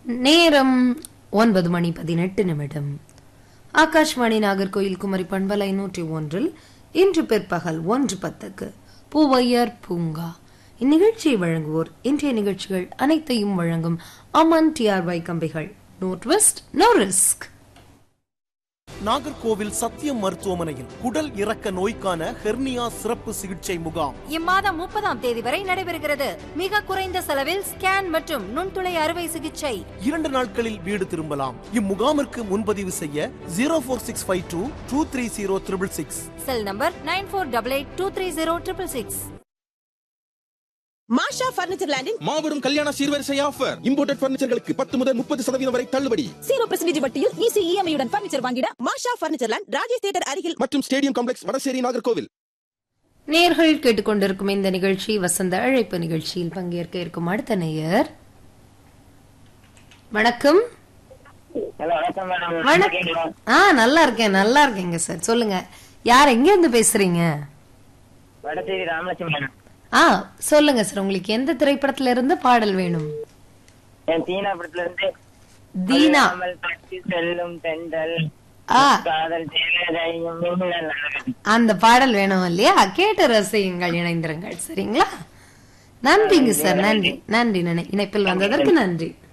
நேரம் ஒன்பது மணி பதினெட்டு நிமிடம் ஆகாஷ்வாணி நாகர்கோயில் குமரி பண்பலை நூற்றி ஒன்றில் இன்று பிற்பகல் ஒன்று பத்துக்கு பூவையர் பூங்கா இந்நிகழ்ச்சியை வழங்குவோர் இன்றைய நிகழ்ச்சிகள் அனைத்தையும் வழங்கும் அமன் டிஆர்ஒய் கம்பிகள் no twist no risk Nagercoil Sathyam மருத்துவமனையில் குடல் இறக்க நோய்க்கான ஹெர்னியா சிறப்பு சிகிச்சை முகாம் இம்மாதம் முப்பதாம் தேதி வரை நடைபெறுகிறது மிக குறைந்த செலவில் ஸ்கேன் மற்றும் நுண்துளை அறுவை சிகிச்சை இரண்டு நாட்களில் வீடு திரும்பலாம் இம்முகாமிற்கு முன்பதிவு செய்ய zero four six five two two three zero triple six cell number nine four double eight two three zero triple six Masha furniture லேண்டின் மாபெரும் கல்யாண சீர்வரிசை ஆஃபர் இம்போர்ட்டட் பர்னிச்சர்களுக்கு பத்து முதல் முப்பது சதவீதம் வரை தள்ளுபடி ஜீரோ பெர்சன்டேஜ் வட்டியில் ஈஸி இஎம்ஐ உடன் பர்னிச்சர் வாங்கிட Masha furniture land Rajesh theatre அருகில் மற்றும் ஸ்டேடியம் காம்ப்ளெக்ஸ் வடசேரி நாகர்கோவில் நேர்கள் கேட்டுக்கொண்டிருக்கும் இந்த நிகழ்ச்சி வசந்த அழைப்பு நிகழ்ச்சியில் பங்கேற்க இருக்கும் அடுத்த நேயர் வணக்கம் ஹலோ வணக்கம் மேடம் வணக்கம் ஆ நல்லா இருக்கேன் நல்லா இருக்கேங்க சார் சொல்லுங்க யார் எங்க இருந்து பேசுறீங்க வடசேரி ராமலட்சுமி மேடம் ஆ சொல்லுங்க சார் உங்களுக்கு எந்த திரைப்படத்துல இருந்து பாடல் வேணும் என் தீனா படத்துல இருந்து தீனா அல்லாமல் பற்றி செல்லும் தென்றல் ஆ காதல் தேவையும் மின்னல் அழகு. அந்த பாடல் வேணும் இல்லையா கேட்டு ரசியுங்கள் இணைந்திருங்கள் சரிங்களா நன்றிங்க சார் நன்றி நன்றி நன்றி இணைப்பில் வந்ததற்கு நன்றி